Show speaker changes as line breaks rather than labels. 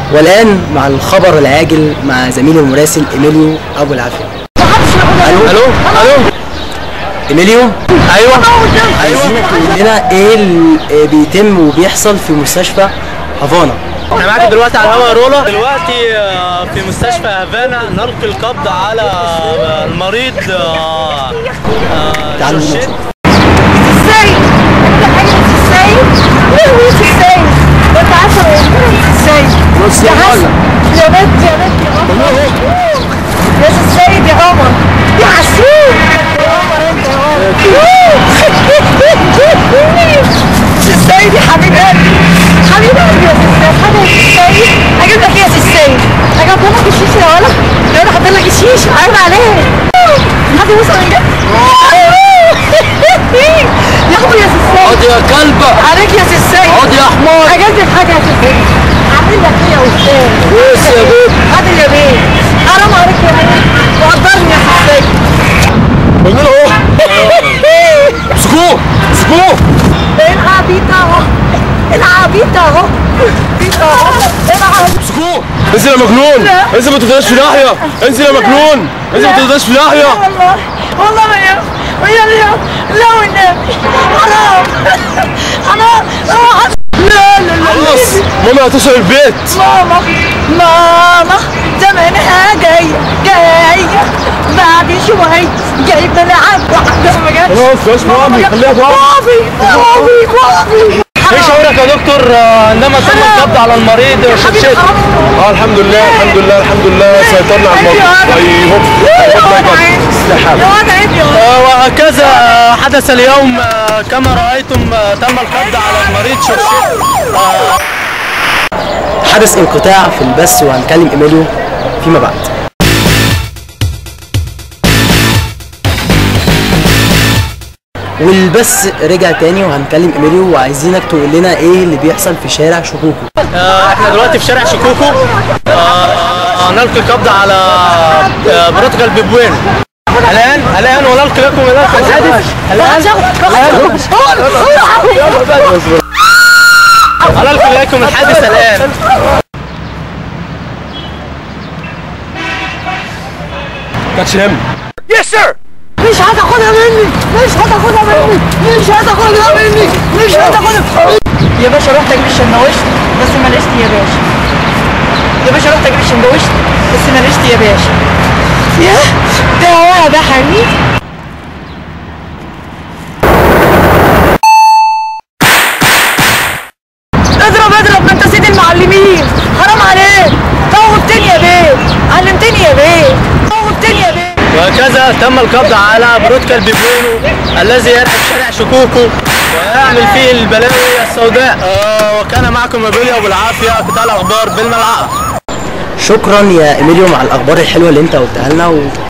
والآن مع الخبر العاجل مع زميلي المراسل إيميليو أبو العافية ألو ألو ألو إيميليو أيوه عايزينك تقول لنا إيه اللي بيتم وبيحصل في مستشفى هافانا
احنا معاك دلوقتي على الهواء رولا دلوقتي آه، في مستشفى هافانا نلقي القبض على آه، المريض آه، آه،
تعالوا
جورجيت.
نشوف.
ازاي؟ كل حاجة ازاي؟ ليه ازاي؟ وانت عارفة ازاي؟
بص يا معلم.
يا بنت يا بنت يا قمر يا السيد يا قمر يا عسول يا قمر انت يا قمر السيد يا حبيب قلبي حبيب قلبي يا سيد حاجة يا السيد اجيب لك ايه يا السيد اجيب لك الشيش يا ولد يا ولد احط لك الشيش عيب عليك حد يوصل من يا اخويا يا سيد
اقعد يا كلبة
عليك يا سيد
اقعد يا حمار
اجيب لك حاجه يا سيد عامل لك ايه يا استاذ
بص يا بيت
هذا يا بيه حرام عليك يا بيه وقدرني يا سيد
قلنا له اهو امسكوه امسكوه
العبيط اهو العبيط اهو العبيط اهو العبيط
امسكوه انزل يا مجنون
لا.
انزل ما تقدرش في ناحيه انزل يا مجنون انزل ما تقدرش في ناحيه
والله والله ما يا ويا اليوم لا والنبي حرام حرام حرام. لا لا لا
خلاص ماما هتصل البيت
ماما ماما زمانها جاية جاية بعد شوية جايبة لعب واحدة ما جاتش
خلاص بلاش مامي خليها تقع
بابي بابي بابي
ايه شعورك يا دكتور آه، عندما تم القبض على المريض جورجيت؟
اه الحمد لله الحمد لله الحمد لله سيطرنا على الموضوع طيب هوب استحالة
يا واد عيب يا واد
آه، وهكذا حدث اليوم آه، كما رأيتم آه، تم القبض على المريض جورجيت آه،
حدث انقطاع في البث وهنكلم إيميليو فيما بعد والبث رجع تاني وهنكلم إيميليو وعايزينك تقول لنا ايه اللي بيحصل في شارع شكوكو
آه، احنا دلوقتي في شارع شيكوكو آه، آه، نلقي القبض على آه، بروتوكال بيبوين الان الان ونلقي لكم نلقي الحادث الان نلقي لكم الحادث الان
كاتش هم
مش هتاخدها مني مش هتاخدها مني مش هتاخدها مني مش هتاخدها يا باشا رحت اجيب الشندوشت بس ما لقيت يا باشا يا باشا رحت اجيب الشندوشت بس ما لقيت يا باشا يا ده هو ده حبيبي اضرب اضرب ما انت سيد المعلمين حرام عليك خوفتني يا بيه علمتني يا بيه خوفتني يا بيه
وهكذا تم القبض على بروتوكال بيبوينو الذي يرعب شارع شكوكو ويعمل فيه البلاوي السوداء آه، وكان معكم ابيليا ابو العافيه قطاع الاخبار بالملعقه
شكرا يا إيميليو مع الأخبار الحلوة اللي انت قلتها لنا